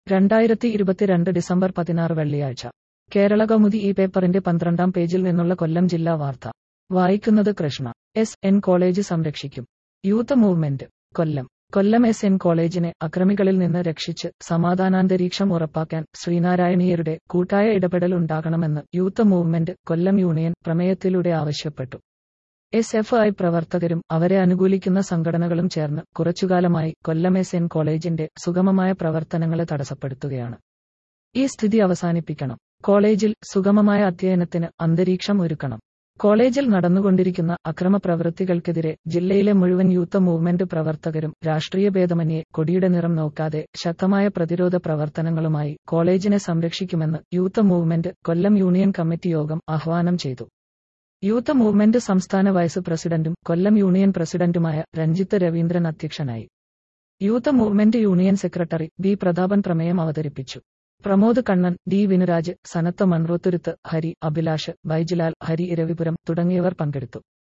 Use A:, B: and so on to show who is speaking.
A: രണ്ടായിരത്തി ഇരുപത്തിരണ്ട് ഡിസംബർ പതിനാറ് വെള്ളിയാഴ്ച കേരള കൗമുദി ഈ പേപ്പറിന്റെ പന്ത്രണ്ടാം പേജിൽ നിന്നുള്ള കൊല്ലം ജില്ലാ വാർത്ത വായിക്കുന്നത് കൃഷ്ണ എസ് എൻ കോളേജ് സംരക്ഷിക്കും youth movement Kollam Kollam S N കോളേജിനെ അക്രമികളിൽ നിന്ന് രക്ഷിച്ച് സമാധാനാന്തരീക്ഷം ഉറപ്പാക്കാൻ ശ്രീനാരായണീയരുടെ കൂട്ടായ ഇടപെടൽ ഉണ്ടാകണമെന്ന് യൂത്ത് മൂവ്മെന്റ് കൊല്ലം യൂണിയൻ പ്രമേയത്തിലൂടെ ആവശ്യപ്പെട്ടു എസ് എഫ് ഐ പ്രവർത്തകരും അവരെ അനുകൂലിക്കുന്ന സംഘടനകളും ചേർന്ന് കുറച്ചുകാലമായി കൊല്ലം എസ് എൻ കോളേജിന്റെ സുഗമമായ പ്രവർത്തനങ്ങളെ തടസ്സപ്പെടുത്തുകയാണ് ഈ സ്ഥിതി അവസാനിപ്പിക്കണം കോളേജിൽ സുഗമമായ അധ്യയനത്തിന് അന്തരീക്ഷം ഒരുക്കണം കോളേജിൽ നടന്നുകൊണ്ടിരിക്കുന്ന അക്രമ പ്രവൃത്തികൾക്കെതിരെ ജില്ലയിലെ മുഴുവൻ യൂത്ത് മൂവ്മെന്റ് പ്രവർത്തകരും രാഷ്ട്രീയ ഭേദമന്യേ കൊടിയുടെ നിറം നോക്കാതെ ശക്തമായ പ്രതിരോധ പ്രവർത്തനങ്ങളുമായി കോളേജിനെ സംരക്ഷിക്കുമെന്ന് youth movement Kollam union committee യോഗം ആഹ്വാനം ചെയ്തു യൂത്ത് മൂവ്മെന്റ് സംസ്ഥാന വൈസ് പ്രസിഡന്റും കൊല്ലം യൂണിയൻ പ്രസിഡന്റുമായ രഞ്ജിത്ത് രവീന്ദ്രൻ അധ്യക്ഷനായി youth movement union secretary B Prathapan പ്രമേയം അവതരിപ്പിച്ചു പ്രമോദ് കണ്ണൻ ഡി വിനുരാജ് സനത്ത് മൺറോത്തുരുത്ത് ഹരി അഭിലാഷ് ബൈജിലാൽ ഹരി ഇരവിപുരം തുടങ്ങിയവർ പങ്കെടുത്തു